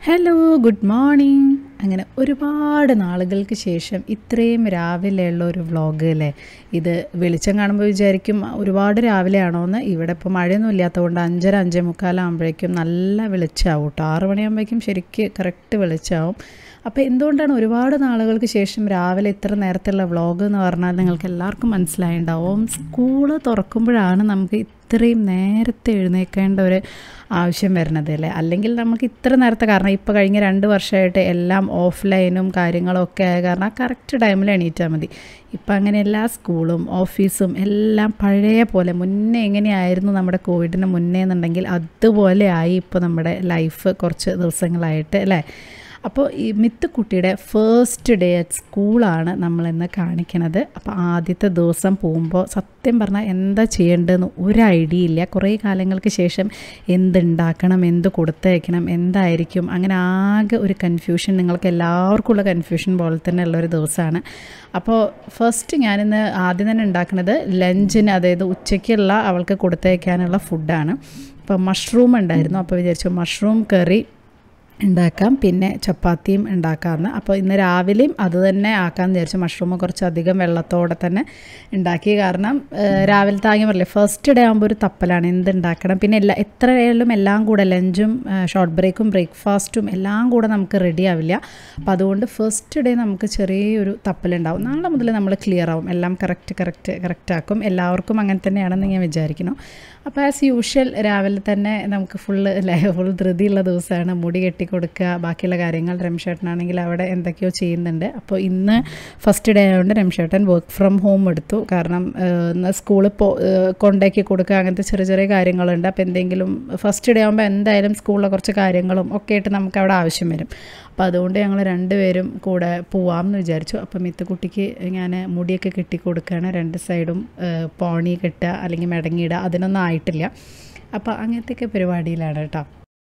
Hello good morning അങ്ങനെ ഒരുപാട് നാളുകൾക്ക് ശേഷം ഇത്രയും രാവിലെയുള്ള ഒരു വ്ളോഗ് അല്ലേ ഇത് വെളിച്ചം കാണുമ്പോൾ വിചാരിക്കും ഒരുപാട് രാവിലെയാണോ എന്ന് ഇവിടെ ഇപ്പോൾ മഴയൊന്നും ഇല്ലാത്തതുകൊണ്ട് അഞ്ചര അഞ്ചേ മുക്കാലാകുമ്പോഴേക്കും നല്ല വെളിച്ചമാവും കേട്ടോ ആറ് മണിയാകുമ്പോഴേക്കും ശരിക്ക് കറക്റ്റ് വെളിച്ചമാവും അപ്പോൾ എന്തുകൊണ്ടാണ് ഒരുപാട് നാളുകൾക്ക് ശേഷം രാവിലെ ഇത്ര നേരത്തെയുള്ള വ്ളോഗ് എന്ന് പറഞ്ഞാൽ നിങ്ങൾക്ക് എല്ലാവർക്കും മനസ്സിലായിണ്ടാവും സ്കൂള് തുറക്കുമ്പോഴാണ് നമുക്ക് ഇത്രയും നേരത്തെ എഴുന്നേൽക്കേണ്ട ഒരു ആവശ്യം വരുന്നത് അല്ലേ അല്ലെങ്കിൽ നമുക്ക് ഇത്ര നേരത്തെ കാരണം ഇപ്പോൾ കഴിഞ്ഞ രണ്ട് വർഷമായിട്ട് എല്ലാം ഓഫ്ലൈനും കാര്യങ്ങളും ഒക്കെ ആയ കാരണം കറക്റ്റ് ടൈമിൽ എണീറ്റാൽ മതി ഇപ്പം അങ്ങനെ എല്ലാ സ്കൂളും ഓഫീസും എല്ലാം പഴയ പോലെ മുന്നേ എങ്ങനെയായിരുന്നു നമ്മുടെ കോവിഡിന് മുന്നേ എന്നുണ്ടെങ്കിൽ അതുപോലെ ആയി ഇപ്പോൾ നമ്മുടെ ലൈഫ് കുറച്ച് ദിവസങ്ങളായിട്ട് അല്ലേ അപ്പോൾ ഈ മിത്തുക്കുട്ടിയുടെ ഫേസ്റ്റ് ഡേ അറ്റ് സ്കൂളാണ് നമ്മളിന്ന് കാണിക്കണത് അപ്പോൾ ആദ്യത്തെ ദിവസം പോകുമ്പോൾ സത്യം പറഞ്ഞാൽ എന്താ ചെയ്യേണ്ടതെന്ന് ഒരു ഐഡിയ ഇല്ല കുറേ കാലങ്ങൾക്ക് ശേഷം എന്തുണ്ടാക്കണം എന്ത് കൊടുത്തയക്കണം എന്തായിരിക്കും അങ്ങനെ ആകെ ഒരു കൺഫ്യൂഷൻ നിങ്ങൾക്ക് എല്ലാവർക്കും ഉള്ള കൺഫ്യൂഷൻ പോലെ തന്നെ ഉള്ളൊരു ദിവസമാണ് അപ്പോൾ ഫസ്റ്റ് ഞാനിന്ന് ആദ്യം തന്നെ ഉണ്ടാക്കുന്നത് ലഞ്ചിന് അതായത് ഉച്ചയ്ക്കുള്ള അവൾക്ക് കൊടുത്തയക്കാനുള്ള ഫുഡാണ് അപ്പോൾ മഷ്റൂം ഉണ്ടായിരുന്നു അപ്പോൾ വിചാരിച്ചു മഷ്റൂം കറി ഉണ്ടാക്കാം പിന്നെ ചപ്പാത്തിയും ഉണ്ടാക്കാമെന്ന് അപ്പോൾ ഇന്ന് രാവിലെയും അത് തന്നെ ആക്കാമെന്ന് വിചാരിച്ചു മഷ്റൂം കുറച്ചധികം വെള്ളത്തോടെ തന്നെ ഉണ്ടാക്കി കാരണം ഏഹ്, രാവിലത്തെ ആകെ പറയില്ലേ ഫസ്റ്റ് ഡേ ആകുമ്പോൾ ഒരു തപ്പലാണ് എന്ത് ഉണ്ടാക്കണം പിന്നെ എല്ലാ എത്ര ആയാലും എല്ലാം കൂടെ ലഞ്ചും ഷോർട്ട് ബ്രേക്കും ബ്രേക്ക്ഫാസ്റ്റും എല്ലാം കൂടെ നമുക്ക് റെഡി ആവില്ല അപ്പോൾ അതുകൊണ്ട് ഫസ്റ്റ് ഡേ നമുക്ക് ചെറിയൊരു തപ്പലുണ്ടാവും നാളെ മുതൽ നമ്മൾ ക്ലിയർ ആവും എല്ലാം കറക്റ്റ് കറക്റ്റ് കറക്റ്റ് ആക്കും എല്ലാവർക്കും അങ്ങനെ തന്നെയാണെന്ന് ഞാൻ വിചാരിക്കുന്നു അപ്പോൾ ആസ് യൂഷ്വൽ രാവിലെ തന്നെ നമുക്ക് ഫുള്ള് അല്ലേ ഫുൾ ധൃതിയുള്ള ദിവസമാണ് മുടി കെട്ടിക്കൊടുക്കുക ബാക്കിയുള്ള കാര്യങ്ങൾ രംഷേട്ടനാണെങ്കിൽ അവിടെ എന്തൊക്കെയോ ചെയ്യുന്നുണ്ട് അപ്പോൾ ഇന്ന് ഫസ്റ്റ് ഡേ ആയതുകൊണ്ട് രംഷേട്ടൻ വർക്ക് ഫ്രം ഹോം എടുത്തു കാരണം സ്കൂളിൽ പോ ഏഹ് കൊണ്ടാക്കി കൊടുക്കുക അങ്ങനത്തെ ചെറിയ ചെറിയ കാര്യങ്ങളുണ്ട് അപ്പോൾ എന്തെങ്കിലും ഫസ്റ്റ് ഡേ ആകുമ്പോൾ എന്തായാലും സ്കൂളിലെ കുറച്ച് കാര്യങ്ങളും ഒക്കെ ആയിട്ട് നമുക്ക് അവിടെ ആവശ്യം വരും അപ്പോൾ അതുകൊണ്ട് ഞങ്ങൾ രണ്ടുപേരും കൂടെ പോവാമെന്ന് വിചാരിച്ചു അപ്പോൾ മിത്തുക്കുട്ടിക്ക് ഞാൻ മുടിയൊക്കെ കെട്ടി കൊടുക്കുകയാണ് രണ്ട് സൈഡും ഏഹ് പോണി കെട്ടുക അല്ലെങ്കിൽ മെടങ്ങിയിടുക അതിനൊന്നും ആയിട്ടില്ല അപ്പോൾ അങ്ങനത്തെയൊക്കെ പരിപാടിയിലാണ് കേട്ടോ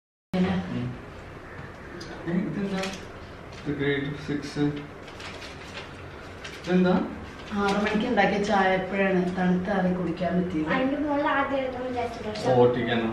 ഇതെന്താ ഗ്രേഡ് സിക്സ് ഇതെന്താ ആറ് മണിക്ക് ഉണ്ടാക്കിയ ചായ എപ്പോഴാണ് തണുത്താറി കുടിക്കാൻ പറ്റിയത് അതിന്റെ മുകളിൽ ആദ്യം എഴുതാൻ വിചാരിച്ചിട്ടുണ്ട് ഓട്ടിക്കാനോ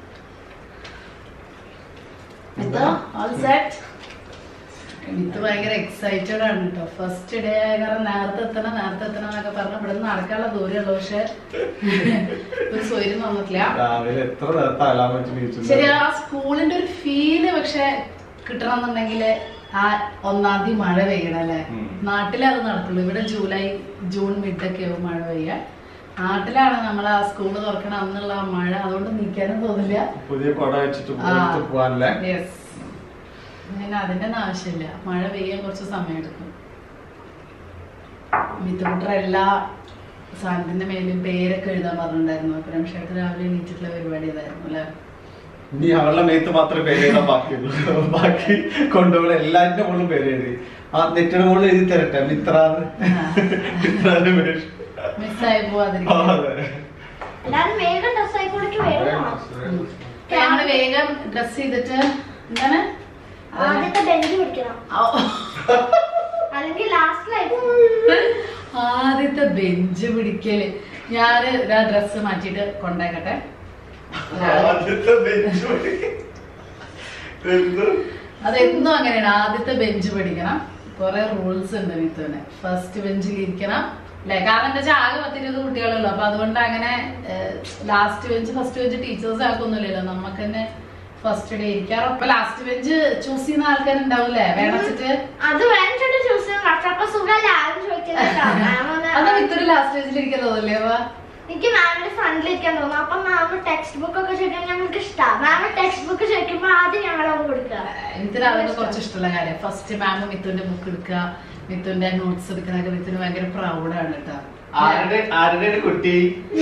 മിത്ത് ഭയങ്കര എക്സൈറ്റഡ് ആണ് കേട്ടോ ഫസ്റ്റ് ഡേ ആയ കാരണം നേരത്തെ എത്തണം നേരത്തെ എത്തണം എന്നൊക്കെ പറഞ്ഞ് ഇവിടെ നിന്ന് നടക്കാനുള്ള ദൂരമുള്ളൂ പക്ഷെ ഒരു സ്വൈര്യം തോന്നിട്ടില്ല രാവിലെ എത്ര നേരത്തെ അലാം വെച്ച് ശരി നീച്ചു ആ സ്കൂളിന്റെ ഒരു ഫീല് പക്ഷെ കിട്ടണം എന്നുണ്ടെങ്കിൽ ആ ഒന്നാം തീയതി മഴ പെയ്യണം അല്ലേ ഉം. നാട്ടിലേ അത് നടക്കുള്ളൂ ഇവിടെ ജൂലൈ ജൂൺ മിഡൊക്കെ ആവും മഴ പെയ്യാ നാട്ടിലാണ് നമ്മൾ ആ സ്കൂള് തുറക്കണം അന്നുള്ള ആ മഴ അതുകൊണ്ട് നിൽക്കാനും തോന്നില്ല പുതിയ കൊട വെച്ചിട്ട് ആ. പുറത്ത് പോവാനല്ലേ യെസ് ഞാൻ അതിന്റെ ഒന്നും ആവശ്യമില്ല മഴ പെയ്യാൻ കുറച്ച് സമയം എടുക്കും മിത്തുകുട്ടർ എല്ലാ സാധനത്തിന്റെ മേലും പേരൊക്കെ എഴുതാൻ പറഞ്ഞിട്ടുണ്ടായിരുന്നു അപ്പൊ രമേശേട്ടൻ രാവിലെ എണീറ്റിട്ടുള്ള പരിപാടി ഇതായിരുന്നു അല്ലേ ഇനി അവളുടെ മേത്ത് മാത്രമേ പേര് എഴുതാൻ ബാക്കിയുള്ളൂ ബാക്കി കൊണ്ടുപോകുന്ന എല്ലാറ്റിന്റെ മുകളിലും പേര് എഴുതി ആ നെറ്റിന് മുകളിൽ എഴുതി തരട്ടെ മിത്രാന്ന് മിത്രാന്ന് പേര് മിസ്സായി ആ, പോവാതിരിക്കും അതെ. എല്ലാരും വേഗം ഡ്രസ് ആയിക്കോടേക്ക് വേഗം ഞങ്ങള് വേഗം ഡ്രസ് ചെയ്തിട്ട് എന്താണ് ആദ്യത്തെ ബെഞ്ച് പിടിക്കണം ഔ. അല്ലെങ്കിൽ ലാസ്റ്റിലായിരിക്കും ആദ്യത്തെ ബെഞ്ച് പിടിക്കല് ഞാന് ഡ്രസ്സ് മാറ്റിയിട്ട് കൊണ്ടാക്കട്ടെ ആദ്യത്തെ bench പണി. എന്ത്? അതെന്നും അങ്ങനെയാണ് ആദ്യത്തെ ബെഞ്ച് പഠിക്കണം കുറെ റൂൾസ് ഉണ്ട് മിത്തുവിന് ഫസ്റ്റ് ബെഞ്ചിൽ ഇരിക്കണം അല്ലെ കാരണം എന്താ വെച്ചാൽ ആകെ പത്തിരുപത് കുട്ടികളുള്ളൂ അപ്പൊ അതുകൊണ്ട് അങ്ങനെ last bench first bench teachers ആക്കൊന്നുമില്ലല്ലോ നമുക്ക് തന്നെ ഫസ്റ്റ് ഡേ ഇരിക്കാറ് അപ്പൊ ലാസ്റ്റ് ബെഞ്ച് ചൂസ് ചെയ്യുന്ന ആൾക്കാരുണ്ടാവൂലേ വേണച്ചിട്ട് അത് വേണ്ടിട്ട് ചൂസ് ചെയ്യാൻ കഷ്ടം അപ്പൊ സുഖമല്ല ആരും ചോദിക്കുന്നില്ല മാം ഒന്ന് അത് മിത്തൊരു ലാസ്റ്റ് ബെഞ്ചിൽ ഇരിക്കാൻ തോന്നില്ലേ അപ്പൊ എനിക്ക് മാമിന്റെ ഫ്രണ്ടിൽ ഇരിക്കാൻ തോന്നും അപ്പൊ മാം ടെക്സ്റ്റ് ബുക്ക് ഒക്കെ ചോദിക്കാൻ ഞങ്ങൾക്ക് ഇഷ്ടമാണ് മാം ടെക്സ്റ്റ് ബുക്ക് ചോദിക്കുമ്പോ ആദ്യം ഞങ്ങളത് കൊടുക്കുക മിത്തിന് അതൊക്കെ കുറച്ച് ഇഷ്ടമുള്ള കാര്യം ഫസ്റ്റ് മാം മിത്തുന്റെ ബുക്ക് എടുക്കുക മിത്തുന്റെ നോട്ട്സ് എടുക്കുന്നതൊക്കെ മിത്തിന് ഭയങ്കര പ്രൗഡാണ് കേട്ടോ ആരുടെ ആരുടെ കുട്ടി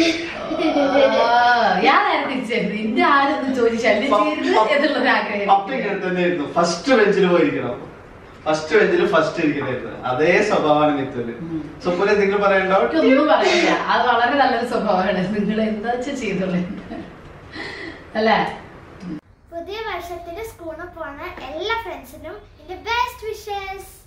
ആ, ഞാൻ നേരെ തിരിച്ചായിരുന്നു ഇന്റെ ആരെന്ന് ചോദിച്ചു ശല്യം ചെയ്യരുത് എന്നുള്ളൊരു ആഗ്രഹം അപ്പൊ ഇങ്ങനെ തന്നെയായിരുന്നു ഫസ്റ്റ് ബെഞ്ചിൽ പോയിരിക്കണം ഫസ്റ്റ് ബെഞ്ചിൽ ഫസ്റ്റ് ഇരിക്കണായിരുന്നു അതേ സ്വഭാവമാണ് മിത്തുല് ഉം. സ്വപ്ന എന്തെങ്കിലും പറയണ്ടോ ഒന്നും പറയില്ല അത് വളരെ നല്ലൊരു സ്വഭാവമാണ് നിങ്ങൾ എന്താ വെച്ചാ ചെയ്തോളൂ അല്ലേ പുതിയ വർഷത്തിൽ സ്കൂളിൽ പോണ എല്ലാ ഫ്രണ്ട്സിനും എന്റെ ബെസ്റ്റ് വിഷസ്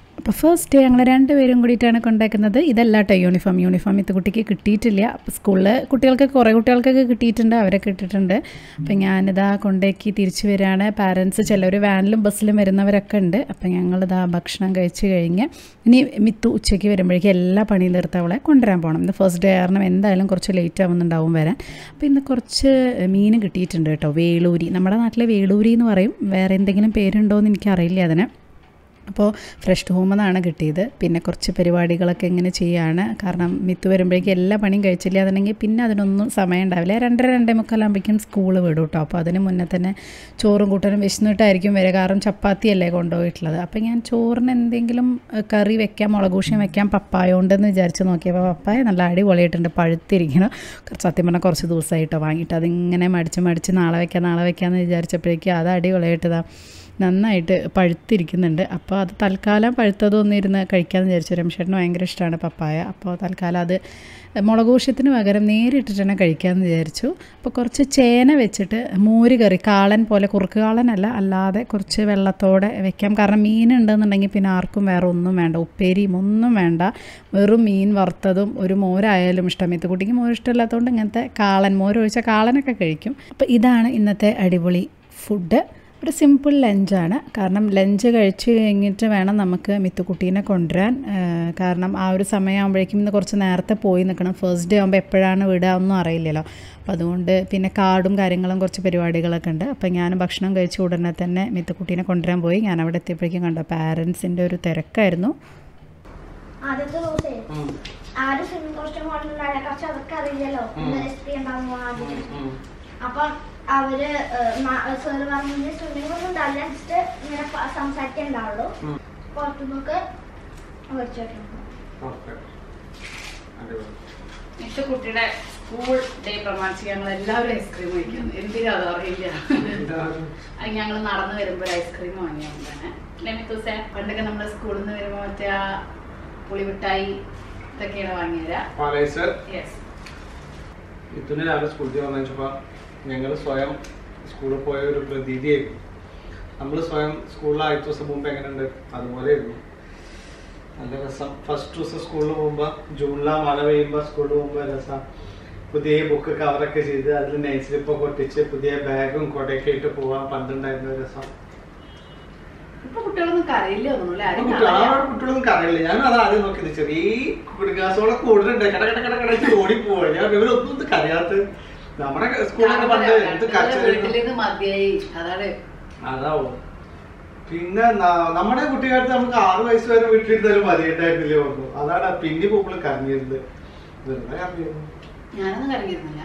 അപ്പോൾ ഫസ്റ്റ് ഡേ ഞങ്ങൾ രണ്ടുപേരും കൂടിയിട്ടാണ് കൊണ്ടാക്കുന്നത് ഇതല്ല കേട്ടോ യൂണിഫോം യൂണിഫോം ഇത് കുട്ടിക്ക് കിട്ടിയിട്ടില്ല അപ്പോൾ സ്കൂളിൽ കുട്ടികൾക്ക് കുറേ കുട്ടികൾക്കൊക്കെ കിട്ടിയിട്ടുണ്ട് അവരൊക്കെ ഇട്ടിട്ടുണ്ട് അപ്പോൾ ഞാനിതാ കൊണ്ടേക്ക് തിരിച്ചു വരികയാണ് പാരൻസ് ചിലർ വാനിലും ബസ്സിലും വരുന്നവരൊക്കെ ഉണ്ട് അപ്പോൾ ഞങ്ങളിതാ ഭക്ഷണം കഴിച്ച് കഴിഞ്ഞ് ഇനി മിത്തു ഉച്ചയ്ക്ക് വരുമ്പോഴേക്കും എല്ലാ പണിയും തീർത്ത് അവളെ കൊണ്ടുവരാൻ പോകണം ഇന്ന് ഫസ്റ്റ് ഡേ കാരണം എന്തായാലും കുറച്ച് ലേറ്റ് ആവുന്നുണ്ടാവും വരാൻ അപ്പോൾ ഇന്ന് കുറച്ച് മീൻ കിട്ടിയിട്ടുണ്ട് കേട്ടോ വേളൂരി നമ്മുടെ നാട്ടിലെ വേളൂരി എന്ന് പറയും വേറെ എന്തെങ്കിലും പേരുണ്ടോ എന്ന് എനിക്കറിയില്ല അതിന് അപ്പോൾ ഫ്രഷ് ഹോമെന്നാണ് കിട്ടിയത് പിന്നെ കുറച്ച് പരിപാടികളൊക്കെ ഇങ്ങനെ ചെയ്യാണ് കാരണം മിത്ത് വരുമ്പോഴേക്കും എല്ലാ പണിയും കഴിച്ചില്ല അതുണ്ടെങ്കിൽ പിന്നെ അതിനൊന്നും സമയം ഉണ്ടാവില്ല രണ്ടര രണ്ടേ മുക്കാലാകുമ്പോഴേക്കും സ്കൂൾ വിടും കേട്ടോ അപ്പോൾ അതിന് മുന്നേ തന്നെ ചോറും കൂട്ടനും വിശന്നിട്ടായിരിക്കും വരിക കാരണം ചപ്പാത്തിയല്ലേ കൊണ്ടുപോയിട്ടുള്ളത് അപ്പോൾ ഞാൻ ചോറിന് എന്തെങ്കിലും ഏഹ്, കറി വെക്കാം മുളകൂഷ്യം വെക്കാം പപ്പായ ഉണ്ടെന്ന് വിചാരിച്ച് നോക്കിയപ്പോൾ പപ്പായ നല്ല അടിപൊളിയായിട്ടുണ്ട് പഴുത്തിരിക്കണം കുറച്ച് സത്യം പറഞ്ഞാൽ കുറച്ച് ദിവസമായിട്ടോ വാങ്ങിയിട്ട് അതിങ്ങനെ മടിച്ച് മടിച്ച് നാളെ വെക്കാം നാളെ വെക്കാമെന്ന് വിചാരിച്ചപ്പോഴേക്കും അത് അടിപൊളിയായിട്ടതാ നന്നായിട്ട് പഴുത്തിരിക്കുന്നുണ്ട് അപ്പോൾ അത് തൽക്കാലം പഴുത്തതൊന്നും ഇരുന്ന് കഴിക്കാമെന്ന് വിചാരിച്ചു രമേശേട്ടന് ഭയങ്കര ഇഷ്ടമാണ് പപ്പായ അപ്പോൾ തൽക്കാലം അത് മുളകൂഷ്യത്തിന് പകരം നേരിട്ടിട്ട് തന്നെ കഴിക്കാമെന്ന് വിചാരിച്ചു അപ്പോൾ കുറച്ച് ചേന വെച്ചിട്ട് മോര് കറി കാളൻ പോലെ കുറുക്ക് കാളനല്ല അല്ലാതെ കുറച്ച് വെള്ളത്തോടെ വെക്കാം കാരണം മീൻ ഉണ്ടെന്നുണ്ടെങ്കിൽ പിന്നെ ആർക്കും വേറെ ഒന്നും വേണ്ട ഉപ്പേരിയും ഒന്നും വേണ്ട വെറും മീൻ വറുത്തതും ഒരു മോരായാലും ഇഷ്ടം ഇത് കുട്ടിക്ക് മോര് ഇഷ്ടമില്ലാത്തതുകൊണ്ട് ഇങ്ങനത്തെ കാളൻ മോര് ഒഴിച്ച കാളനൊക്കെ കഴിക്കും അപ്പോൾ ഇതാണ് ഇന്നത്തെ അടിപൊളി ഫുഡ് ഒരു സിമ്പിൾ ലഞ്ചാണ് കാരണം ലഞ്ച് കഴിച്ച് കഴിഞ്ഞിട്ട് വേണം നമുക്ക് മിത്തുക്കുട്ടീനെ കൊണ്ടുവരാൻ ആ, കാരണം ആ ഒരു സമയമാകുമ്പോഴേക്കും ഇന്ന് കുറച്ച് നേരത്തെ പോയി നിൽക്കണം ഫസ്റ്റ് ഡേ ആകുമ്പോൾ എപ്പോഴാണ് വിടുക ഒന്നും അറിയില്ലല്ലോ അപ്പോൾ അതുകൊണ്ട് പിന്നെ കാർഡും കാര്യങ്ങളും കുറച്ച് പരിപാടികളൊക്കെ ഉണ്ട് അപ്പോൾ ഞാൻ ഭക്ഷണം കഴിച്ച ഉടനെ തന്നെ മിത്തുക്കുട്ടീനെ കൊണ്ടുവരാൻ പോയി ഞാൻ അവിടെ എത്തിയപ്പോഴേക്കും കണ്ടു പാരൻസിൻ്റെ ഒരു തിരക്കായിരുന്നു ആദ്യത്തെ ദിവസേ ആരും സ്വിമ്മിംഗ് കോസ്റ്റ്യൂം കൊണ്ടുണ്ടായ കുറച്ച് അവർക്ക് അറിയില്ലല്ലോ റെസിപ്പി ഉണ്ടാകുമ്പോൾ ആദ്യം അപ്പം അവര് സാറ് പറഞ്ഞു സ്വിമ്മിംഗ് ഒന്നും ഉണ്ടാവില്ല ജസ്റ്റ് ഇങ്ങനെ പ- സംസാരിക്കേ ഉണ്ടാവുള്ളൂ പുറത്തുനിന്നൊക്കെ മേടിച്ചിട്ടുണ്ട് ഇഷ്ട കുട്ടിയുടെ സ്കൂൾ ഡേ പ്രമാണിച്ച് ഞങ്ങൾ എല്ലാവരും ഐസ്ക്രീം കഴിക്കുന്നു എന്തിനാ അത് അറിയില്ല അത് ഞങ്ങൾ നടന്നു വരുമ്പോൾ ഒരു ഐസ്ക്രീം വാങ്ങിയാണ് ലെമിത്തൂസെ പണ്ടൊക്കെ നമ്മൾ സ്കൂളിൽ നിന്ന് വരുമ്പോൾ മറ്റേ ആ പുളിമിഠായി ഇതൊക്കെയാണ് വാങ്ങിയരാ പാലേശ്വർ യെസ് ഇത്തുനെ രാവിലെ സ്കൂളിൽ വന്നപ്പോൾ ഞങ്ങൾ സ്വയം സ്കൂളിൽ പോയ ഒരു പ്രതീതിയായിരുന്നു നമ്മൾ സ്വയം സ്കൂളിൽ ആദ്യത്തെ ദിവസം മുമ്പ് എങ്ങനെയുണ്ട് അതുപോലെയായിരുന്നു നല്ല രസം ഫസ്റ്റ് ദിവസം സ്കൂളിൽ പോകുമ്പോൾ ജൂണിലാ മഴ പെയ്യുമ്പോൾ സ്കൂളിൽ പോകുമ്പോൾ രസം പുതിയ ബുക്ക് കവറൊക്കെ ചെയ്ത് അതിൽ നൈറ്റ് സ്ലിപ്പൊക്കെ ഒട്ടിച്ച് പുതിയ ബാഗും കൊടയൊക്കെ ഇട്ട് പോവാൻ പണ്ടുണ്ടായിരുന്ന ഒരു രസം ഇപ്പൊ കുട്ടികളൊന്നും കരയില്ല തോന്നുന്നു ആരും കുട്ടികൾ- ആ കരയില്ല. കുട്ടികളൊന്നും കറിയില്ല ഞാൻ അത് ആദ്യം നോക്കിയത് ചെറിയ കുടിക്കാസോളം കൂടുതലുണ്ട് കട കട കട കടച്ച് ഓടിപ്പോവാ ഞാൻ ഇവരൊന്നും ഇത് കരയാത്ത നമ്മുടെ സ്കൂളൊക്കെ പണ്ട് എന്ത് കരച്ചിലായിരുന്നു വീട്ടിലിരുന്ന് മതിയായി അതാണ് അതാവും പിന്നെ ന- നമ്മുടെ കുട്ടിക്കാലത്ത് നമുക്ക് ആറു വയസ്സ് വരെ വീട്ടിലിരുന്നാലും മതിയായിട്ടായിരുന്നില്ലേ ഓർമ്മ അതാണ് പിന്നെ പൂപ്പിൾ കരഞ്ഞിരുന്നത് വെറുതെ കരഞ്ഞിരുന്നു ഞാനൊന്നും കരങ്ങിയിരുന്നില്ല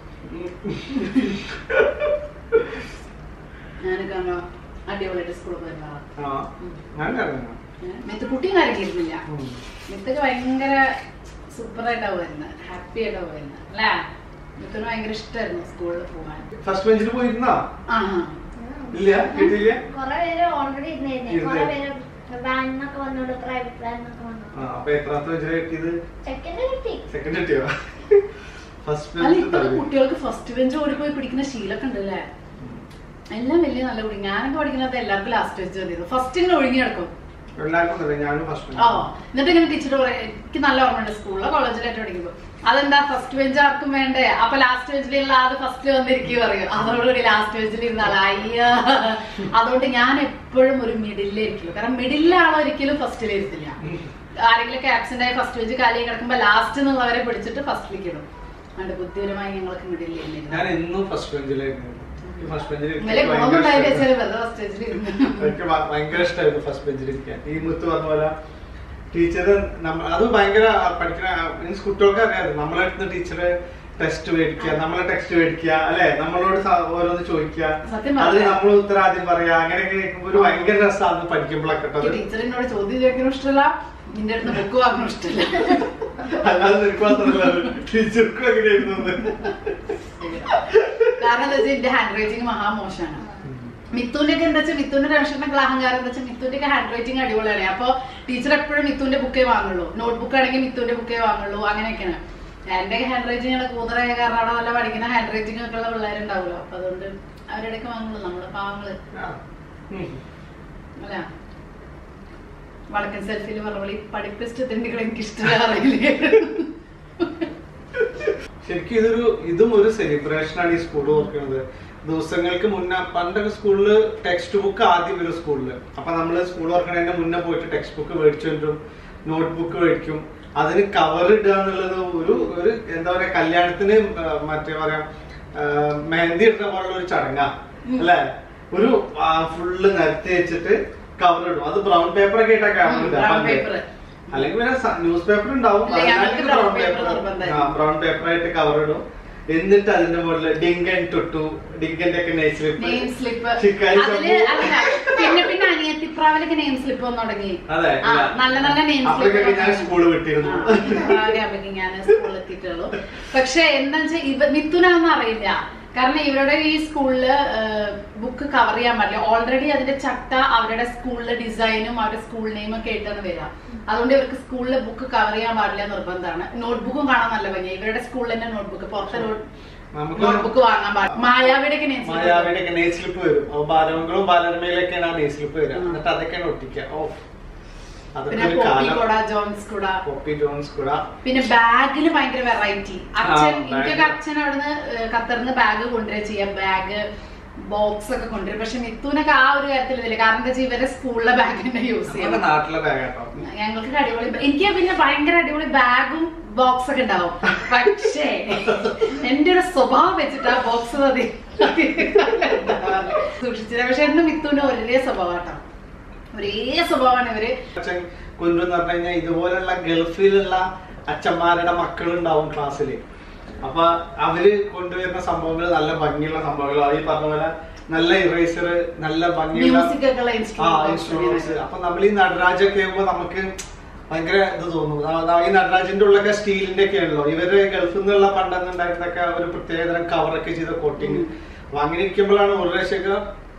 ഞാനൊക്കെ അങ്ങ് അടിപൊളിയായിട്ട് സ്കൂളിൽ പോയിരുന്ന ആളാ. ആ ഞാൻ കരഞ്ഞു മിത്ത് കുട്ടിയും കരങ്ങിയിരുന്നില്ല മിത്തൊക്കെ ഭയങ്കര സൂപ്പറായിട്ടാ പോയിരുന്നത് ഹാപ്പി ആയിട്ടാ പോയിരുന്നത് അല്ലേ മിത്തിന് ഭയങ്കര ഇഷ്ടമായിരുന്നു സ്കൂളിൽ പോകാൻ ഫസ്റ്റ് ബെഞ്ചിൽ പോയിരുന്നാ ആ ഇല്ല കിട്ടിയില്ല കുറെ പേര് ഓൾറെഡി ഇരുന്നിരുന്നേ ഇരുന്ന്. കുറെ പേര് വാനിന്നൊക്കെ വന്നോണ്ട് പ്രൈവറ്റ് വാനിന്നൊക്കെ വന്നു ആ അപ്പൊ എത്രാമത്തെ ബെഞ്ചിൽ കിട്ടിയത് സെക്കൻഡ് കിട്ടി സെക്കൻഡ് കിട്ടിയോ ഫസ്റ്റ് അല്ല ഇപ്പൊ ബെഞ്ചിൽ കുട്ടികൾക്ക് ഫസ്റ്റ് ബെഞ്ച് ഓടിപ്പോയി പിടിക്കുന്ന ശീലമൊക്കെ ഉണ്ടല്ലേ എല്ലാം വലിയ നല്ല കുടി ഞാനൊക്കെ പഠിക്കുന്നത് എല്ലാവർക്കും ലാസ്റ്റ് വെച്ച് മതിയായിരുന്നു ഫസ്റ്റ് ഇങ്ങനെ ഒഴുകി കിടക്കും എല്ലാവർക്കും അറിയാം ഞാനും ഫസ്റ്റ് ഓ എന്നിട്ട് ഇങ്ങനെ ടീച്ചർ പറയാം എനിക്ക് നല്ല ഓർമ്മയുണ്ട് സ്കൂളിലോ കോളേജിലായിട്ട് പഠിക്കുമ്പോ അതെന്താ ഫസ്റ്റ് ബെഞ്ച് ആർക്കും വേണ്ടേ അപ്പൊ ലാസ്റ്റ് ബെഞ്ചിലുള്ള ആള് ഫസ്റ്റ് വന്നിരിക്കും പറയും അതോടുകൂടി ലാസ്റ്റ് ബെഞ്ചിൽ ഇരുന്ന ആള് അയ്യ അതുകൊണ്ട് ഞാൻ എപ്പോഴും ഒരു മിഡിലേ ഇരിക്കുള്ളൂ കാരണം മിഡിലെ ആൾ ഒരിക്കലും ഫസ്റ്റിൽ ഇരുത്തില്ല ആരെങ്കിലും ആബ്സെന്റ് ആയി ഫസ്റ്റ് ബെഞ്ച് കാലി കിടക്കുമ്പോ ലാസ്റ്റ് എന്നുള്ളവരെ പിടിച്ചിട്ട് ഫസ്റ്റിലേക്ക് ഇടും അതുകൊണ്ട് ബുദ്ധിപരമായി ഞങ്ങൾക്ക് മിഡിൽ ഞാൻ ഇരുന്നിരുന്നു എന്നും ഫസ്റ്റ് ബെഞ്ചിലായിരുന്നു ഫസ്റ്റ് ബെഞ്ചിൽ വലിയ ഗുണമൊന്നും ഉണ്ടായില്ല വെച്ചാൽ വെറുതെ ഫസ്റ്റ് ബെഞ്ചിൽ ഇരുന്നു എനിക്ക് ഭ- ഭയങ്കര ഇഷ്ടമായിരുന്നു ഫസ്റ്റ് ബെഞ്ചിൽ ഇരിക്കാൻ ഈ മുത്ത് പറഞ്ഞ പോലെ ടീച്ചർ നമ്മൾ അത് ഭയങ്കര പഠിക്കുന്ന മീൻസ് കുട്ടികൾക്ക് അറിയാതെ നമ്മളെ അടുത്ത് ടീച്ചർ ടെസ്റ്റ് മേടിക്കുക നമ്മളെ ടെക്സ്റ്റ് മേടിക്കുക അല്ലെ നമ്മളോട് സ- ഓരോന്ന് ചോദിക്കുക സത്യം അത് പറഞ്ഞാ. നമ്മൾ ഉത്തരം ആദ്യം പറയാ അങ്ങനെയൊക്കെ കേൾക്കുമ്പോൾ ഒരു ഭയങ്കര രസമാണ് പഠിക്കുമ്പോഴൊക്കെ കേട്ടത് ടീച്ചറിനോട് ചോദ്യം ചോദിക്കാനും ഇഷ്ടമല്ല നിന്റെ അടുത്ത് ബുക്ക് വാങ്ങാനും ഇഷ്ടമല്ല അല്ലാതെ നിനക്ക് മാത്രമല്ല ടീച്ചർക്കും എങ്ങനെയായിരുന്നു എന്ന്. കാരണം എന്താ വെച്ചാൽ എന്റെ ഹാൻഡ് റൈറ്റിംഗ് മഹാമോശമാണ് മിത്തുവിന്റെ ഒക്കെ എന്താ വെച്ചാൽ മിത്തുവിന്റെ രമേശന്റെ അഹങ്കാരം എന്താ വെച്ചാൽ മിത്തുവിന്റെ ഒക്കെ ഹാൻഡ് റൈറ്റിംഗ് അടിപൊളിയാണ് അപ്പൊ ടീച്ചർ എപ്പോഴും മിത്തുവിന്റെ ബുക്കേ വാങ്ങുള്ളൂ നോട്ട് ബുക്ക് ആണെങ്കിൽ മിത്തുവിന്റെ ബുക്കേ വാങ്ങുള്ളൂ അങ്ങനെയൊക്കെയാണ് എന്റെ ഹാൻഡ് റൈറ്റിംഗ് കൂതറായ കാരണം അവിടെ നല്ല പഠിക്കുന്ന ഹാൻഡ് റൈറ്റിംഗ് ഒക്കെ ഉള്ള പിള്ളേരുണ്ടാവുമല്ലോ അപ്പൊ അതുകൊണ്ട് അവരുടെയൊക്കെ വാങ്ങുള്ളൂ നമ്മുടെ പാവങ്ങള് ആ. ഉം. അല്ല വടക്കൻ സെൽഫിൽ പറഞ്ഞ പോലെ ഈ പഠിപ്പ് ഇഷ്ടത്തിൻ്റെ എനിക്ക് ഇഷ്ടമില്ല അറിയില്ലേ ശരിക്കും ഇതൊരു ഇതും ഒരു സെലിബ്രേഷൻ ആണ് ഈ സ്കൂൾ ഓർക്കുന്നത് ദിവസങ്ങൾക്ക് മുന്നേ പണ്ടൊക്കെ സ്കൂളിൽ ടെക്സ്റ്റ് ബുക്ക് ആദ്യം വരും സ്കൂളിൽ അപ്പൊ നമ്മൾ സ്കൂൾ ഓർക്കണതിന്റെ മുന്നേ പോയിട്ട് ടെക്സ്റ്റ് ബുക്ക് മേടിച്ചുകൊണ്ടും നോട്ട് ബുക്ക് മേടിക്കും അതിന് കവർ ഇടുക എന്നുള്ളത് ഒരു ഒരു എന്താ പറയാ കല്യാണത്തിന് ആ, മറ്റേ പറയാ ആ, മെഹന്തി ഇടുന്ന പോലുള്ള ഒരു ചടങ്ങാ അല്ലെ ഒരു ഫുള്ള് നിരത്തി വെച്ചിട്ട് കവർ ഇടും അത് ബ്രൗൺ പേപ്പർ ഒക്കെ ഇട്ടാ കവർ ഉം, brown paper. അല്ലെങ്കിൽ പിന്നെ ന്യൂസ് പേപ്പർ ഉണ്ടാവും ഇല്ല, ഞങ്ങൾക്ക് brown paper നിർബന്ധമായിരുന്നു. ബ്രൗൺ പേപ്പർ ആയിട്ട് കവർ ഇടും എന്നിട്ട് അതിന്റെ മുകളിൽ ഡിങ്കൻ ടുട്ടു ഡിങ്കന്റെ ഒക്കെ നെയ് സ്ലിപ്പ് നെയിം സ്ലിപ്പ് ചിക്കാരി അതില് അല്ല പിന്നെ പിന്നെ അനിയത്തിപ്രാവിലൊക്കെ നെയിം സ്ലിപ്പ് വന്നു തുടങ്ങി അതെ ആ, നല്ല നല്ല നെയിം അപ്പോഴൊക്കെ ഞാൻ സ്കൂള് വിട്ടിരുന്നു ഞാൻ സ്കൂളിൽ എത്തിയിട്ടുള്ളൂ പക്ഷെ എന്താ വെച്ചാൽ ഇവ മിഥുനാന്ന് അറിയില്ല കാരണം ഇവരുടെ ഈ സ്കൂളില് ബുക്ക് കവർ ചെയ്യാൻ പാടില്ല ഓൾറെഡി അതിന്റെ ചട്ട അവരുടെ സ്കൂളിലെ ഡിസൈനും അവരുടെ സ്കൂൾ നെയിം ഒക്കെ ആയിട്ടാണ് വരിക അതുകൊണ്ട് ഇവർക്ക് സ്കൂളിൽ ബുക്ക് കവർ ചെയ്യാൻ പാടില്ല നിർബന്ധമാണ് നോട്ട്ബുക്കും കാണാൻ നല്ല ഭംഗി ഇവരുടെ സ്കൂളിൽ തന്നെ നോട്ട്ബുക്ക് പുറത്തെ നമുക്ക് നോട്ട്ബുക്ക് വാങ്ങാൻ പാടില്ല മായാവിയുടെ ഒക്കെ നെയിം മായാവിയുടെ ഒക്കെ നെയ് സ്ലിപ്പ് വരും അപ്പൊ ബാലമംഗളും ബാലരമയിലൊക്കെയാണ് ആ നെയ് സ്ലിപ്പ് വരിക എന്നിട്ട് അതൊക്കെയാണ് ഒട്ടിക്കുക ഓ അതൊക്കെ പിന്നെ ഒരു പോപ്പി കാലം കൊട ജോൺസ് കുട പോപ്പി ജോൺസ് കൂടെ പിന്നെ ബാഗിൽ ഭയങ്കര വെറൈറ്റി അച്ഛൻ ആ, എനിക്കൊക്കെ bag. അച്ഛൻ അവിടുന്ന് ഖത്തറിന്ന് ബാഗ് കൊണ്ടുവരിക ചെയ്യാം ബാഗ് ബോക്സ് ഒക്കെ കൊണ്ടുവരും പക്ഷെ മിത്തുനൊക്കെ ആ ഒരു കാര്യത്തിൽ ഇതില്ല കാരണം എന്താ വെച്ചാൽ ഇവരെ സ്കൂളിലെ ബാഗ് തന്നെ യൂസ് നമ്മുടെ ചെയ്യാം നാട്ടിലെ ബാഗ് കേട്ടോ ഞങ്ങൾക്ക് അടിപൊളി ba- എനിക്ക് പിന്നെ ഭയങ്കര അടിപൊളി ബാഗും ബോക്സ് ഒക്കെ ഉണ്ടാവും പക്ഷേ എന്റെ ഒരു സ്വഭാവം വെച്ചിട്ട് ആ ബോക്സ് മതി സൂക്ഷിച്ചില്ല പക്ഷെ എന്റെ മിത്തുവിന് ഒരേ സ്വഭാവം കേട്ടോ ഒരേ സ്വഭാവമാണ് ഇവര് അച്ഛൻ കുഞ്ചു എന്ന് പറഞ്ഞു കഴിഞ്ഞാൽ ഇതുപോലുള്ള ഗൾഫിലുള്ള അച്ഛന്മാരുടെ മക്കളുണ്ടാവും ക്ലാസ്സിൽ അപ്പൊ അവര് കൊണ്ടുവരുന്ന സംഭവങ്ങൾ നല്ല ഭംഗിയുള്ള സംഭവങ്ങൾ ഈ പറഞ്ഞ പോലെ നല്ല ഇറേസർ നല്ല ഭംഗിയുള്ള മ്യൂസിക് ഒക്കെ ഉള്ള ആ ഇൻസ്ട്രുമെന്റ്സ് അപ്പൊ നമ്മൾ ഈ നടരാജൊക്കെ ആകുമ്പോ നമുക്ക് ഭയങ്കര ഇത് തോന്നും ആ, ആ, ഈ നടരാജന്റെ ഉള്ളൊക്കെ സ്റ്റീലിന്റെ ഒക്കെ ആണല്ലോ ഇവര് ഗൾഫിൽ നിന്നുള്ള പണ്ടെന്നുണ്ടായിരുന്നൊക്കെ ഒരു പ്രത്യേകതരം കവറൊക്കെ ചെയ്ത കോട്ടിങ് അപ്പൊ അങ്ങനെ ഇരിക്കുമ്പോഴാണ് ഒരു പ്രാവശ്യമൊക്കെ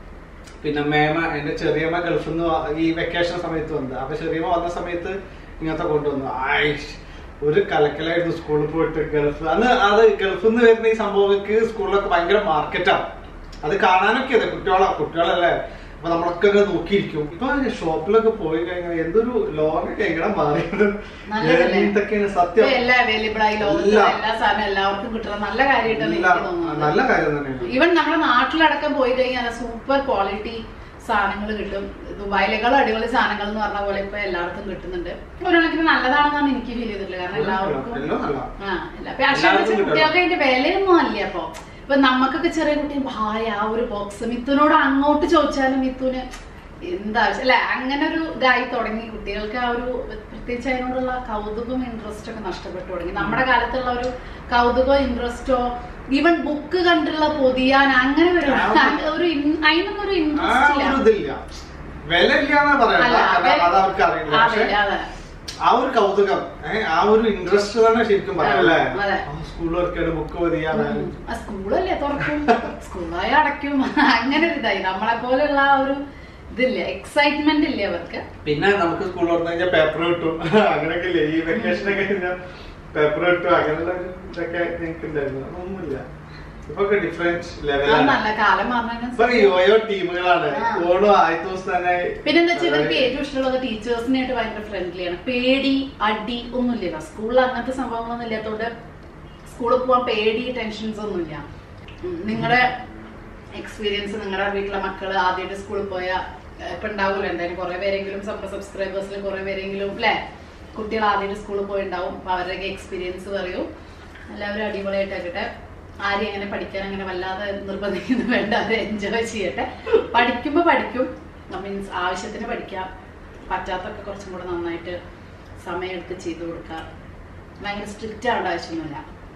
പിന്നെ മേമ എന്റെ ചെറിയമ്മ ഗൾഫിൽ നിന്ന് വ- ഈ വെക്കേഷൻ സമയത്ത് വന്നത് അപ്പൊ ചെറിയമ്മ വന്ന സമയത്ത് ഇങ്ങനത്തെ കൊണ്ടുവന്നു ആയിഷ് ഒരു കലക്കലായിരുന്നു സ്കൂളിൽ പോയിട്ട് ഗൾഫ് അന്ന് അത് ഗൾഫിൽ നിന്ന് വരുന്ന ഈ സംഭവങ്ങൾക്ക് സ്കൂളിലൊക്കെ ഭയങ്കര മാർക്കറ്റാണ് അത് കാണാനൊക്കെ അതെ കുട്ടികളാ കുട്ടികളല്ലേ അപ്പൊ നമ്മളൊക്കെ ഇങ്ങനെ നോക്കിയിരിക്കും ഇപ്പൊ ഷോപ്പിലൊക്കെ പോയി കഴിഞ്ഞാൽ എന്തൊരു ലോകമൊക്കെ എങ്ങനെ മാറിയത് നല്ലതല്ലേ? എന്തൊക്കെയാണ് ഇപ്പൊ സത്യം എല്ലാം അവൈലബിൾ ആയി ലോകത്ത് എല്ലാം. എല്ലാ സാധനവും എല്ലാവർക്കും കിട്ടണം നല്ല കാര്യമായിട്ടാണ് എല്ലാം എനിക്ക് തോന്നുന്നത് നല്ല കാര്യം തന്നെയാണ് ഈവൻ നമ്മുടെ നാട്ടിലടക്കം പോയി കഴിഞ്ഞാൽ സൂപ്പർ ക്വാളിറ്റി സാധനങ്ങൾ കിട്ടും ദുബായിലേക്കാൾ അടിപൊളി സാധനങ്ങൾ എന്ന് പറഞ്ഞ പോലെ ഇപ്പൊ എല്ലാവർക്കും കിട്ടുന്നുണ്ട് ഒരു കണക്കിന് നല്ലതാണെന്നാണ് എനിക്ക് ഫീൽ ചെയ്തിട്ടുള്ളത് കാരണം എല്ലാവർക്കും എല്ലാം നല്ല ആ ഇല്ല പക്ഷെ പക്ഷെ എല്ലാവർക്കും കിട്ടണം. കുട്ടികൾക്ക് അതിന്റെ വിലയൊന്നും അല്ല അപ്പൊ ഇപ്പൊ നമുക്കൊക്കെ ചെറിയ കുട്ടി ഭായ ആ ഒരു ബോക്സ് മിത്തുനോട് അങ്ങോട്ട് ചോദിച്ചാലും മിത്തുന് എന്താ ആവശ്യം അല്ലെ അങ്ങനെ ഒരു ഇതായി തുടങ്ങി കുട്ടികൾക്ക് ആ ഒരു പ്രത്യേകിച്ച് അതിനോടുള്ള കൗതുകവും ഇൻട്രസ്റ്റ് ഒക്കെ നഷ്ടപ്പെട്ടു തുടങ്ങി നമ്മുടെ കാലത്തുള്ള ഒരു കൗതുകമോ ഇൻട്രസ്റ്റോ ഈവൻ ബുക്ക് കണ്ടുള്ള പൊതിയാൻ അങ്ങനെ ഒരു ഒരു ഇൻ- അതിനൊന്നും ഒരു ആ ഇൻട്രസ്റ്റ് ഒരു ഇല്ല ഇതില്ല വില ഇല്ലാന്ന് പറയാം അല്ല, കാരണം അത് അവർക്ക് അറിയില്ല പക്ഷെ അതെ അതെ ആ ഒരു കൗതുകം ഏഹ് ആ ഒരു ഇൻട്രസ്റ്റ് തന്നെ ശരിക്കും പറയാം അല്ലേ അതെ. സ്കൂളിലൊക്കെ ബുക്ക് മതിയാതായാലും ആ സ്കൂളല്ലേ തുറക്കും സ്കൂളായി അടയ്ക്കും അങ്ങനെ ഒരു ഇതായി നമ്മളെ പോലെയുള്ള ആ ഒരു ഇതില്ല എക്സൈറ്റ്മെന്റ് ഇല്ലേ അവർക്ക് പിന്നെ നമുക്ക് സ്കൂൾ തുറന്നു കഴിഞ്ഞാൽ പേപ്പർ കിട്ടും അങ്ങനെയൊക്കെ ഇല്ലേ ഈ വെക്കേഷൻ ഒക്കെ കഴിഞ്ഞാൽ പേപ്പർ കിട്ടും അങ്ങനെയുള്ള ഒരു ഇതൊക്കെ ഞങ്ങൾക്ക് ഉണ്ടായിരുന്നു അതൊന്നുമില്ല ഇപ്പൊ ഡിഫറെന്റ് അത് ലെവലാണ് നല്ല കാലം ഇപ്പൊ മാറുന്നതിനനുസരിച്ച് യോയോ ടീമുകളാണ് ആ. ഓണം ആദ്യത്തെ ദിവസം തന്നെ പിന്നെന്താ വെച്ചാൽ ഇവർക്ക് ഏറ്റവും ഇഷ്ടമുള്ളത് ടീച്ചേഴ്സിനായിട്ട് ഭയങ്കര ഫ്രണ്ട്ലിയാണ് പേടി അടി ഒന്നുമില്ല സ്കൂളിൽ അങ്ങനത്തെ സംഭവങ്ങളൊന്നും ഇല്ലാത്തതുകൊണ്ട് സ്കൂളിൽ പോകാൻ പേടി ടെൻഷൻസ് ഒന്നുമില്ല നിങ്ങളുടെ എക്സ്പീരിയൻസ് നിങ്ങളുടെ വീട്ടിലെ മക്കള് ആദ്യമായിട്ട് സ്കൂളിൽ പോയ ഇപ്പൊ ഉണ്ടാവില്ല എന്തായാലും കുറെ പേരെങ്കിലും സബ്സ്ക്രൈബേഴ്സിൽ കുറെ പേരെങ്കിലും അല്ലെ കുട്ടികൾ ആദ്യമായിട്ട് സ്കൂളിൽ പോയിണ്ടാവും അപ്പൊ അവരുടെയൊക്കെ എക്സ്പീരിയൻസ് പറയൂ എല്ലാവരും അടിപൊളിയായിട്ടാക്കട്ടെ ആരും അങ്ങനെ പഠിക്കാൻ അങ്ങനെ വല്ലാതെ നിർബന്ധിക്കുന്നു വേണ്ട അത് എൻജോയ് ചെയ്യട്ടെ പഠിക്കുമ്പോൾ പഠിക്കും മീൻസ് ആവശ്യത്തിന് പഠിക്കാം പറ്റാത്തൊക്കെ കുറച്ചും കൂടെ നന്നായിട്ട് സമയമെടുത്ത് ചെയ്തു കൊടുക്കാം ഭയങ്കര സ്ട്രിക്റ്റ് ആവേണ്ട ആവശ്യമൊന്നുമില്ല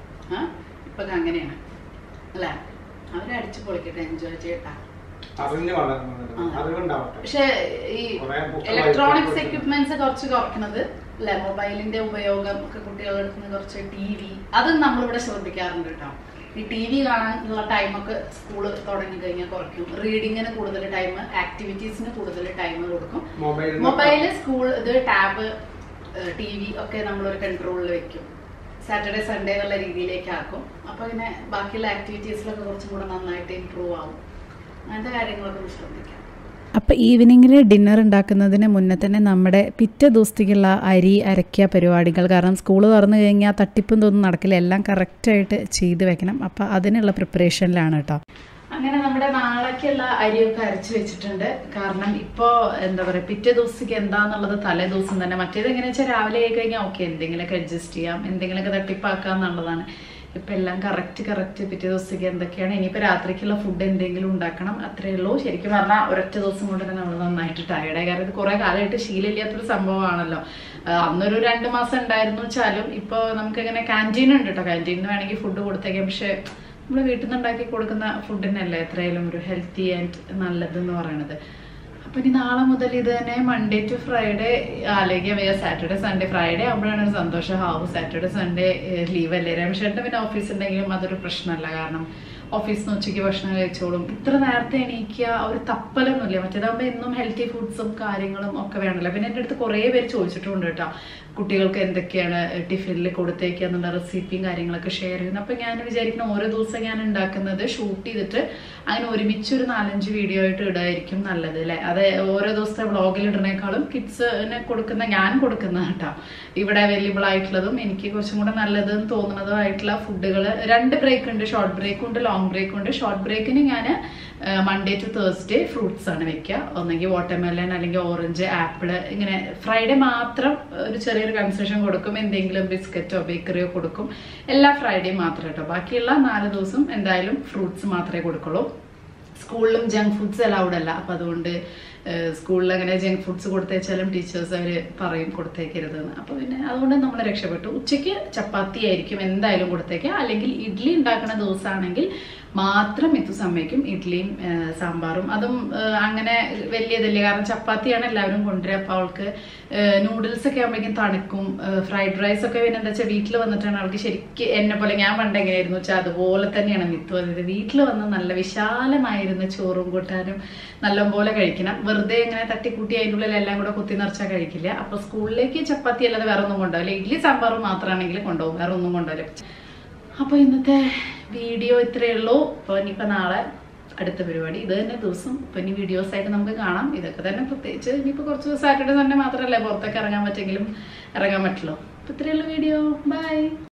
ആ ഇപ്പൊക്കെ അങ്ങനെയാണ് അല്ലേ അവരെ അടിച്ചു പൊളിക്കട്ടെ എൻജോയ് ചെയ്യട്ടെ അറിഞ്ഞു വളർന്നത് ആ. അറിവുണ്ടാവട്ടെ പക്ഷെ ഈ കുറേ book ഇലക്ട്രോണിക്സ് വായിക്കാൻ എക്യുപ്മെന്റ്സ് കുറച്ച് കുറയ്ക്കണത് അല്ലെ മൊബൈലിന്റെ ഉപയോഗം ഒക്കെ കുട്ടികളുടെ അടുത്ത് നിന്ന് കുറച്ച് ടി വി അത് നമ്മളിവിടെ ശ്രദ്ധിക്കാറുണ്ട് കേട്ടോ ഈ ടി വി കാണാനുള്ള ടൈമൊക്കെ സ്കൂള് തുടങ്ങി കഴിഞ്ഞാൽ കുറയ്ക്കും റീഡിങ്ങിന് കൂടുതൽ ടൈം ആക്ടിവിറ്റീസിന് കൂടുതൽ ടൈം കൊടുക്കും മൊബൈൽ മൊബൈല് സ്കൂൾ ഇത് ടാബ് ടി വി ഒക്കെ നമ്മളൊരു കൺട്രോളിൽ വെക്കും സാറ്റർഡേ സൺഡേ എന്നുള്ള രീതിയിലേക്ക് ആക്കും അപ്പൊ ഇങ്ങനെ ബാക്കിയുള്ള ആക്ടിവിറ്റീസിലൊക്കെ കുറച്ചും കൂടെ നന്നായിട്ട് ഇമ്പ്രൂവ് ആവും അങ്ങനത്തെ കാര്യങ്ങളൊക്കെ ഒന്ന് ശ്രദ്ധിക്കാം അപ്പോൾ ഈവനിങ്ങിൽ ഡിന്നർ ഉണ്ടാക്കുന്നതിന് മുന്നേ തന്നെ നമ്മുടെ പിറ്റേ ദിവസത്തേക്കുള്ള അരി അരയ്ക്കുക പരിപാടികൾ കാരണം സ്കൂൾ തുറന്നു കഴിഞ്ഞാൽ തട്ടിപ്പും തോന്നും നടക്കില്ല എല്ലാം കറക്റ്റായിട്ട് ചെയ്ത് വെക്കണം അപ്പോൾ അതിനുള്ള പ്രിപ്പറേഷനിലാണ് കേട്ടോ അങ്ങനെ നമ്മുടെ നാളേക്കുള്ള അരിയൊക്കെ അരച്ചു വെച്ചിട്ടുണ്ട് കാരണം ഇപ്പോ എന്താ പറയാ പിറ്റേ ദിവസത്തേക്ക് എന്താന്നുള്ളത് തലേ ദിവസം തന്നെ മറ്റേത് എങ്ങനെയാ വെച്ചാൽ രാവിലെ ആയി കഴിഞ്ഞാൽ ഓക്കെ എന്തെങ്കിലുമൊക്കെ അഡ്ജസ്റ്റ് ചെയ്യാം എന്തെങ്കിലുമൊക്കെ തട്ടിപ്പാക്കാം എന്നുള്ളതാണ് ഇപ്പൊ എല്ലാം കറക്റ്റ് കറക്റ്റ് പിറ്റേ ദിവസത്തേക്ക് എന്തൊക്കെയാണ് ഇനിയിപ്പോ രാത്രിക്കുള്ള ഫുഡ് എന്തെങ്കിലും ഉണ്ടാക്കണം അത്രേ ഉള്ളൂ ശരിക്കും പറഞ്ഞാൽ ഒരൊറ്റ ദിവസം കൊണ്ട് തന്നെ നമ്മൾ നന്നായിട്ട് ടയർഡായി കാരണം ഇത് കുറെ കാലമായിട്ട് ശീലമില്ലാത്തൊരു സംഭവമാണല്ലോ ആഹ് അന്നൊരു രണ്ട് മാസം ഉണ്ടായിരുന്നു വെച്ചാലും ഇപ്പോൾ നമുക്കിങ്ങനെ ക്യാൻറ്റീൻ ഉണ്ട് കേട്ടോ ക്യാൻറ്റീനിൽ വേണമെങ്കിൽ ഫുഡ് കൊടുത്തേക്കാം പക്ഷേ നമ്മൾ വീട്ടിൽ നിന്ന് ഉണ്ടാക്കി കൊടുക്കുന്ന ഫുഡിനല്ലേ എത്രയായാലും ഒരു ഹെൽത്തി ആൻഡ് നല്ലതെന്ന് പറയണത് അപ്പൊ ഇനി നാളെ മുതൽ ഇത് തന്നെ മൺഡേ ടു ഫ്രൈഡേ അല്ലെങ്കിൽ വയ്യ സാറ്റർഡേ സൺഡേ ഫ്രൈഡേ ആകുമ്പോഴാണ് ഒരു സന്തോഷം ഹാവും സാറ്റർഡേ സൺഡേ ലീവ് അല്ലേ രമേശേട്ടൻ പിന്നെ ഓഫീസ് ഉണ്ടെങ്കിലും അതൊരു പ്രശ്നമല്ല കാരണം ഓഫീസിൽ നിന്ന് ഉച്ചയ്ക്ക് ഭക്ഷണം കഴിച്ചോളും ഇത്ര നേരത്തെ എണീക്കുക ഒരു തപ്പലൊന്നുമില്ല മറ്റേതാകുമ്പോൾ എന്നും ഹെൽത്തി ഫുഡ്സും കാര്യങ്ങളും ഒക്കെ വേണമല്ലോ പിന്നെ എൻ്റെ അടുത്ത് കുറേ പേര് ചോദിച്ചിട്ടുണ്ട് കേട്ടോ കുട്ടികൾക്ക് എന്തൊക്കെയാണ് ടിഫിനിൽ കൊടുത്തേക്കുക എന്നുള്ള റെസിപ്പിയും കാര്യങ്ങളൊക്കെ ഷെയർ ചെയ്യുന്നത് അപ്പം ഞാൻ വിചാരിക്കുന്ന ഓരോ ദിവസം ഞാൻ ഉണ്ടാക്കുന്നത് ഷൂട്ട് ചെയ്തിട്ട് അങ്ങനെ ഒരുമിച്ച് ഒരു നാലഞ്ച് വീഡിയോ ആയിട്ട് ഇടായിരിക്കും നല്ലത് അല്ലേ അത് ഓരോ ദിവസത്തെ വ്ളോഗിൽ ഇടുന്നേക്കാളും കിഡ്സിന് കൊടുക്കുന്ന ഞാൻ കൊടുക്കുന്ന കേട്ടോ ഇവിടെ അവൈലബിൾ ആയിട്ടുള്ളതും എനിക്ക് കുറച്ചും കൂടെ നല്ലതെന്ന് തോന്നുന്നതും ആയിട്ടുള്ള ഫുഡുകൾ രണ്ട് ബ്രേക്ക് ഉണ്ട് ഷോർട്ട് ബ്രേക്ക് ഉണ്ട് ലോങ് ബ്രേക്ക് ഉണ്ട് ഷോർട്ട് ബ്രേക്കിന് ഞാൻ മൺഡേ ടു തേഴ്സ്ഡേ ഫ്രൂട്ട്സ് ആണ് വെക്കുക ഒന്നെങ്കിൽ വാട്ടർമെലൺ അല്ലെങ്കിൽ ഓറഞ്ച് ആപ്പിള് ഇങ്ങനെ ഫ്രൈഡേ മാത്രം ഒരു ചെറിയൊരു കൺസെഷൻ കൊടുക്കും എന്തെങ്കിലും ബിസ്ക്കറ്റോ ബേക്കറിയോ കൊടുക്കും എല്ലാ ഫ്രൈഡേയും മാത്രം കേട്ടോ ബാക്കിയുള്ള നാല് ദിവസം എന്തായാലും ഫ്രൂട്ട്സ് മാത്രമേ കൊടുക്കുള്ളൂ സ്കൂളിലും ജങ്ക് ഫുഡ്സ് അലൗഡ് അല്ല അപ്പം അതുകൊണ്ട് സ്കൂളിൽ അങ്ങനെ ജങ്ക് ഫുഡ്സ് കൊടുത്തേച്ചാലും ടീച്ചേഴ്സ് അവർ പറയും കൊടുത്തേക്കരുതെന്ന് അപ്പോൾ പിന്നെ അതുകൊണ്ട് നമ്മൾ രക്ഷപ്പെട്ടു ഉച്ചയ്ക്ക് ചപ്പാത്തി ആയിരിക്കും എന്തായാലും കൊടുത്തേക്കുക അല്ലെങ്കിൽ ഇഡ്ഡലി ഉണ്ടാക്കുന്ന ദിവസമാണെങ്കിൽ മാത്രം ഇത് സമ്മതിക്കും ഇഡ്ഡലിയും ആ, സാമ്പാറും അതും ആ, അങ്ങനെ വലിയതല്ലേ കാരണം ചപ്പാത്തിയാണ് എല്ലാവരും കൊണ്ടുവരിക അപ്പോൾ അവൾക്ക് നൂഡിൽസ് ഒക്കെ ആകുമ്പോഴേക്കും തണുക്കും ഫ്രൈഡ് റൈസ് ഒക്കെ പിന്നെ എന്താ വെച്ചാൽ വീട്ടിൽ വന്നിട്ടാണ് അവൾക്ക് ശരിക്കും എന്നെ പോലെ ഞാൻ പണ്ട് എങ്ങനെയായിരുന്നു വെച്ചാൽ അതുപോലെ തന്നെയാണ് മിത്തു വന്നത് വീട്ടിൽ വന്ന് നല്ല വിശാലമായിരുന്ന ചോറും കൂട്ടാനും നല്ലപോലെ കഴിക്കണം വെറുതെ ഇങ്ങനെ തട്ടിക്കൂട്ടി അതിൻ്റെ ഉള്ളിൽ എല്ലാം കൂടെ കുത്തി നിറച്ചാൽ കഴിക്കില്ല അപ്പോൾ സ്കൂളിലേക്ക് ചപ്പാത്തി അല്ലാതെ വേറെ ഒന്നും കൊണ്ടുപോകില്ല ഇഡ്ഡലി സാമ്പാറും മാത്രമാണെങ്കിൽ കൊണ്ടുപോകും വേറെ ഒന്നും കൊണ്ടുപോകില്ല അപ്പോൾ ഇന്നത്തെ വീഡിയോ ഇത്രയേ ഉള്ളൂ അപ്പോൾ ഇനിയിപ്പോൾ നാളെ അടുത്ത പരിപാടി ഇത് തന്നെ ദിവസം ഇപ്പം ഇനി വീഡിയോസ് ആയിട്ട് നമുക്ക് കാണാം ഇതൊക്കെ തന്നെ പ്രത്യേകിച്ച് ഇനിയിപ്പോൾ കുറച്ച് സാറ്റർഡേ സൺഡേ മാത്രമല്ലേ പുറത്തൊക്കെ ഇറങ്ങാൻ പറ്റെങ്കിലും ഇറങ്ങാൻ പറ്റുള്ളൂ അപ്പോൾ ഇത്രയേ ഉള്ളൂ വീഡിയോ ബൈ